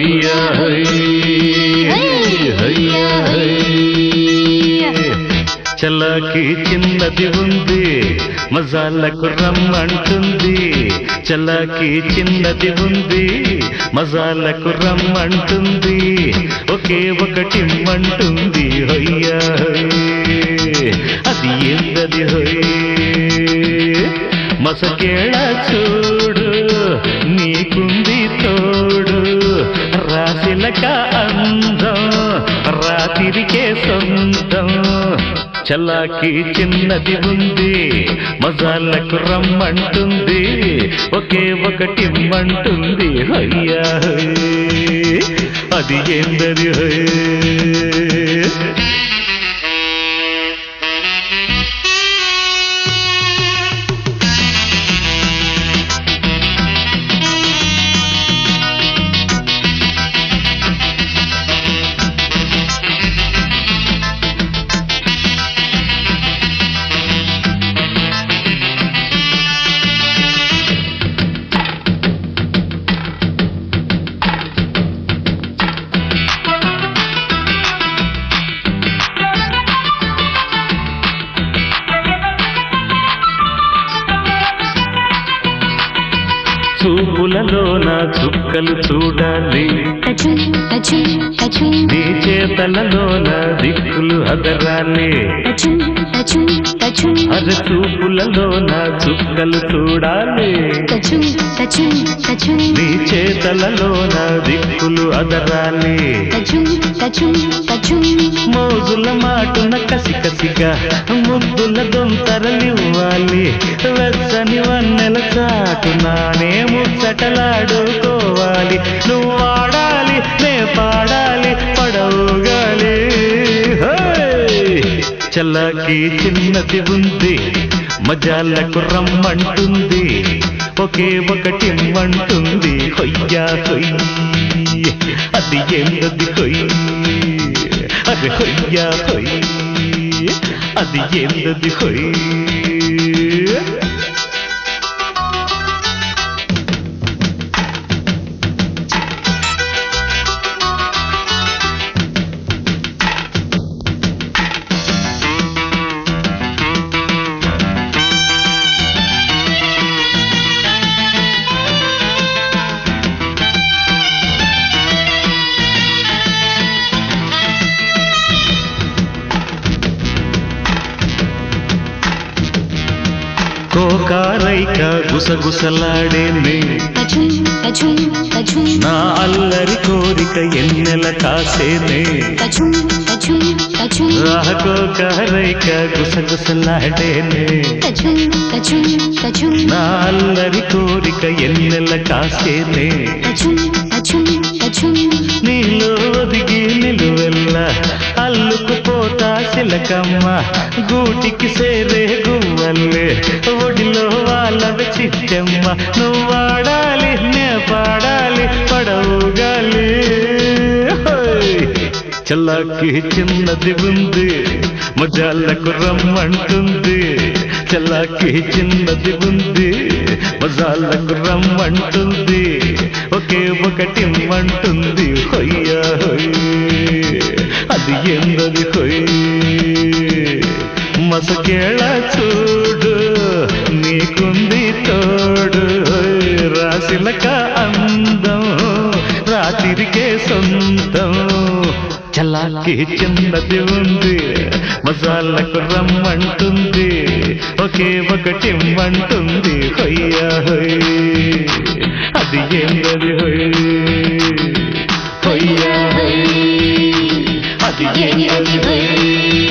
హొయ్యా హొయ్ హొయ్యా హొయ్ చల్లకి చిన్నది ఉంది మజాలకు రమ్మంటుంది చల్లకి చిన్నది ఉంది మజాలకు రమ్మంటుంది ఒకే ఒకటి మంటుంది హొయ్యా హొయ్ అది ఏందది హొయ్ మసకేళ చూడు నీకుంది తోడు రాశిలక అందం రాతిరికే సొంతం చల్లాకి చిన్నది ఉంది మజాలకు రమ్మంటుంది ఒకే ఒకటి మంటుంది హయ్యా హోయ్. అది ఏందది హోయ్. చూపులలోన చుక్కలు చూడాలి కచుం కచుం కచుం నీ చేతలలోన దిక్కులు అదరాలి కచుం కచుం కచుం అర చూపులలోన చుక్కలు చూడాలి కచుం కచుం కచుం నీ చేతలలోన దిక్కులు అదరాలి కచుం కచుం కచుం మోజుల మాటున కసి కసిగా ముద్దుల దొంతరలివ్వాలి వెచ్చని వన్నెల చాటునానే ముచ్చటలాడుకోవాలి నువ్వు ఆడాలి నే పాడాలి పడవుగాలి చల్లకి చిన్నది ఉంది మజాలకు రమ్మంటుంది ఒకే ఒకటి మంటుంది కొయ్యా కొయ్యి అది ఏందది కొయ్యి అది కొయ్యా కొయ్యి అది ఏందది కొయ్యి కోకారైక గుసగుసలాడేనే కచుం కచుం కచుం నా అల్లరి కోరిక ఎన్నెల కాసేనే కచుం కచుం కచుం కోకారైక గుసగుసలాడేనే కచుం కచుం కచుం నా అల్లరి కోరిక ఎన్నెల కాసేనే కచుం కచుం కచుం నీలో ఒదిగి నిలువెల్ల అల్లుకుపోతా సిలకమ్మ గూటికి సేరే గువ్వల్లే ఒడిలో వాళ్ళవి చిట్టెమ్మ నువ్వు వాడాలి నే పాడాలి పడవుగాలి హోయ్. చల్లాకి చిన్నది ఉంది మజాలకు రమ్మంటుంది చల్లాకి చిన్నది ఉంది మజాలకు రమ్మంటుంది ఒకే ఒకటి మంటుంది హొయ్యా హొయ్ అది ఎందది హొయ్ మసకేళ చూడు నీకుంది తోడు హొయ్. రాశిలక అందం రాత్రికే సొంతం చల్లాకి చిన్నది ఉంది మసాలకు రమ్మంటుంది ఒకే ఒకటి మంటుంది హొయ్యా హొయ్ అది ఏందది హొయ్ హొయ్యా హొయ్ అది ఏందది హొయ్